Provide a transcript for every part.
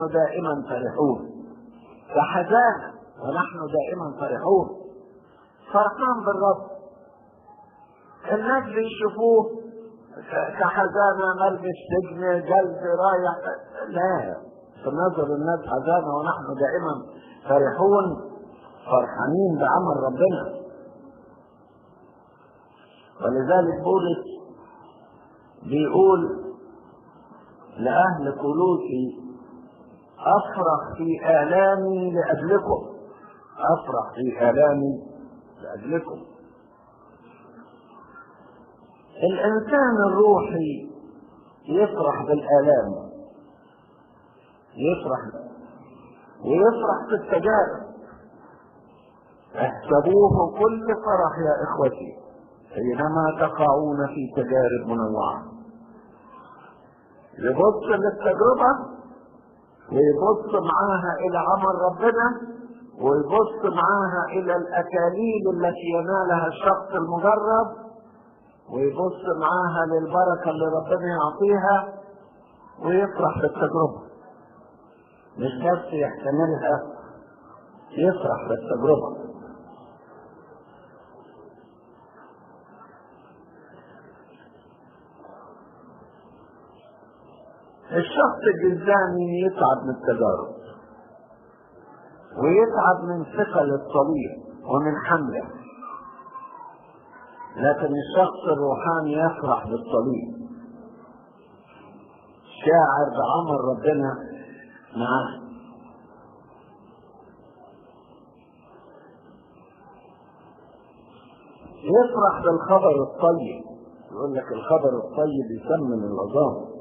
دائما فرحون كحزانة ونحن دائما فرحون فرحان بالرب الناس بيشوفوه كحزانة ملبس سجن جلد رايح لا في نظر الناس حزانة ونحن دائما فرحون فرحانين بعمل ربنا ولذلك بولس بيقول لأهل كلوسي أفرح في آلامي لأجلكم أفرح في آلامي لأجلكم الإنسان الروحي يفرح بالآلام يفرح ويفرح بالتجارب احسبوه كل فرح يا إخوتي حينما تقعون في تجارب منوعة يبص للتجربة ويبص معاها إلى عمل ربنا ويبص معاها إلى الأكاليل التي ينالها الشخص المجرب ويبص معاها للبركة اللي ربنا يعطيها ويفرح بالتجربة مش بس يحتملها يفرح بالتجربة الشخص الجزامي يتعب من التجارب ويتعب من ثقل الصليب ومن حمله لكن الشخص الروحاني يفرح بالصليب شاعر بعمل ربنا معاه يفرح بالخبر الطيب يقول لك الخبر الطيب يسمن العظام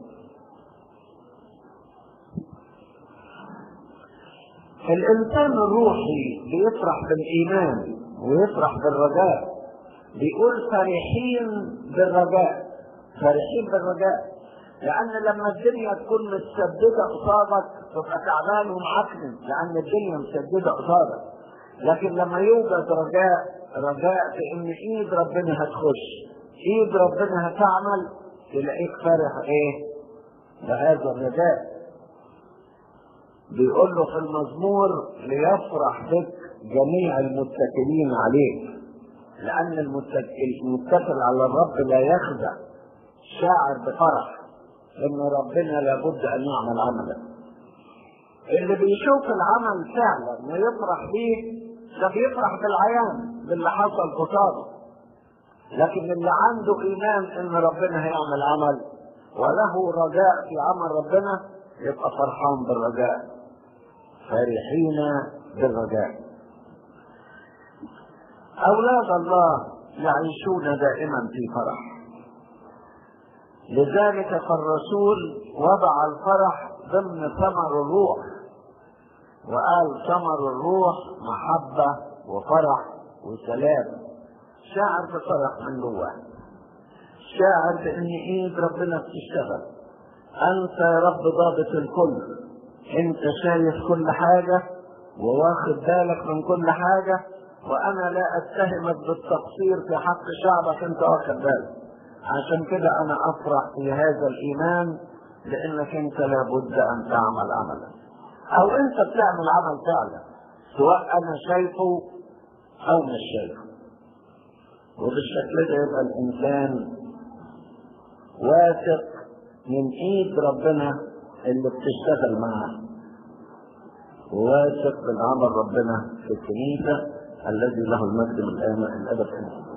الانسان الروحي بيفرح بالايمان ويفرح بالرجاء بيقول فرحين بالرجاء فرحين بالرجاء لان لما الدنيا تكون متسدده قصادك تبقى تعبان ومعكنن لان الدنيا مسدده قصادك لكن لما يوجد رجاء رجاء في ان ايد ربنا هتخش ايد ربنا هتعمل تلاقيك فرح ايه بهذا الرجاء بيقول له في المزمور ليفرح بك جميع المتكلين عليك لأن المتكل على الرب لا يخدع شاعر بفرح إن ربنا لابد أن يعمل عملا اللي بيشوف العمل فعلا ويفرح بيه ده بيفرح بالعيان باللي حصل قصاده لكن اللي عنده إيمان إن ربنا هيعمل عمل وله رجاء في عمل ربنا يبقى فرحان بالرجاء فرحين بالرجاء أولاد الله يعيشون دائما في فرح لذلك فالرسول وضع الفرح ضمن ثمر الروح وقال ثمر الروح محبة وفرح وسلام شاعر بفرح من جواه شاعر بان ايد ربنا بتشتغل انت يا رب ضابط الكل انت شايف كل حاجة وواخد بالك من كل حاجة وانا لا اتهمك بالتقصير في حق شعبك انت واخد بالك عشان كده انا افرح في هذا الايمان لانك انت لابد ان تعمل عملا او انت بتعمل عمل فعلا سواء انا شايفه او مش شايفه وبالشكل ده يبقى الانسان واثق من ايد ربنا اللي بتشتغل معاه وواثق من عمل ربنا في الكنيسه الذي له المجد من الان الابد